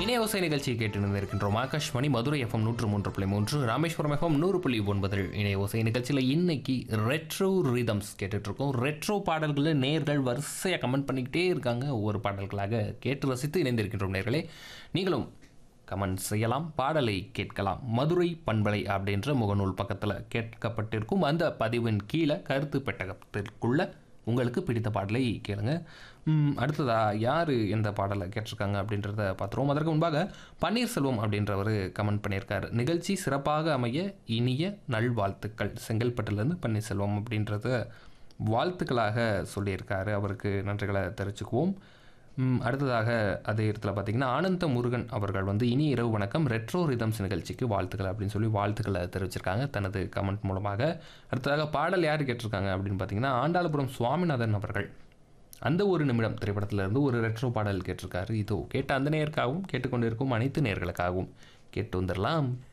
இணையவசை நிகழ்ச்சியை கேட்டு இருக்கின்றோம் ஆகாஷ்வாணி மதுரை எஃப்எம் நூற்று மூன்று புள்ளி மூன்று ராமேஸ்வரம் எஃப்எம் நூறு புள்ளி ஒன்பதில் இணையவசை நிகழ்ச்சியில் இன்னைக்கு ரெட்ரோ ரிதம்ஸ் கேட்டுட்ருக்கோம் ரெட்ரோ பாடல்களை நேர்கள் வரிசையாக கமெண்ட் பண்ணிக்கிட்டே இருக்காங்க ஒவ்வொரு பாடல்களாக கேட்டு ரசித்து இணைந்திருக்கின்றோம் நேர்களே நீங்களும் கமெண்ட் செய்யலாம் பாடலை கேட்கலாம் மதுரை பண்பலை அப்படின்ற முகநூல் பக்கத்தில் கேட்கப்பட்டிருக்கும் அந்த பதிவின் கீழே கருத்து பெட்டகத்திற்குள்ள உங்களுக்கு பிடித்த பாடலை கேளுங்க ம், அடுத்ததா யார் எந்த பாடலை கேட்டிருக்காங்க அப்படின்றத பார்த்துருவோம் அதற்கு முன்பாக பன்னீர்செல்வம் அப்படின்றவர் கமெண்ட் பண்ணியிருக்காரு நிகழ்ச்சி சிறப்பாக அமைய இனிய நல்வாழ்த்துக்கள் செங்கல்பட்டுலேருந்து பன்னீர்செல்வம் அப்படின்றத வாழ்த்துக்களாக சொல்லியிருக்காரு அவருக்கு நன்றிகளை தெரிவிச்சுக்குவோம் ம், அடுத்ததாக அதே இடத்துல பார்த்தீங்கன்னா ஆனந்த முருகன் அவர்கள் வந்து இனி இரவு வணக்கம் ரெட்ரோ ரிதம்ஸ் நிகழ்ச்சிக்கு வாழ்த்துக்கள் அப்படின்னு சொல்லி வாழ்த்துக்களை தெரிவிச்சிருக்காங்க தனது கமெண்ட் மூலமாக அடுத்ததாக பாடல் யார் கேட்டிருக்காங்க அப்படின்னு பார்த்தீங்கன்னா ஆண்டாளபுரம் சுவாமிநாதன் அவர்கள் அந்த ஒரு நிமிடம் திரைப்படத்திலிருந்து ஒரு ரெட்ரோ பாடல் கேட்டிருக்காரு இதோ கேட்ட அந்த நேயருக்காகவும் கேட்டுக்கொண்டிருக்கும் அனைத்து நேயர்களுக்காகவும் கேட்டு வந்துடலாம்